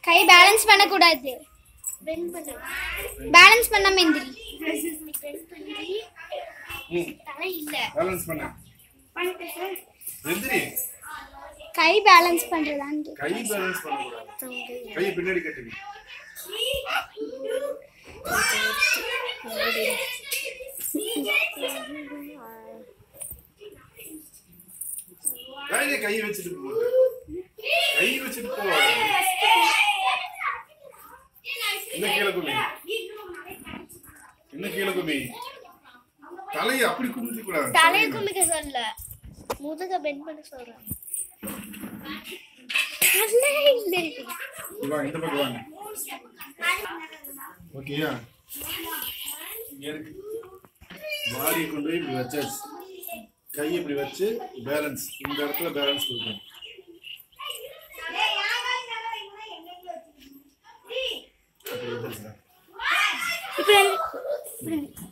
கை balance பண்ணக்கூடாது bend பண்ணு balance பண்ணாம எந்திரி பெண்ட் பண்ணி ம் தலை இல்ல பேலன்ஸ் பண்ண பண்ணிட்டு சார் எந்திரி கை பேலன்ஸ் பண்றதான்னு கை பேலன்ஸ் பண்ணக்கூடாது கையை பின்னாடி கட்டுங்க கையில கை வச்சுட்டு போ கை வச்சுட்டு போ என்ன கீழே குமி என்ன கீழே குமி தலையை அப்படி குமிஞ்சு கூடாது தலையை குமிக்க சொல்ல முதுக பெண்ட் பண்ண சொல்றேன் தலை இல்லை இங்க வாங்க இந்த பக்கம் வாங்க ஓகேயா இங்க இருக்கு பாடி கொண்டு போய் இப்படி வச்சாச்சு கை இப்படி வச்சு பேலன்ஸ் இந்த இடத்துல பேலன்ஸ் கொடுக்கணும் அப்படி வச்சிருக்கேன். இப்ப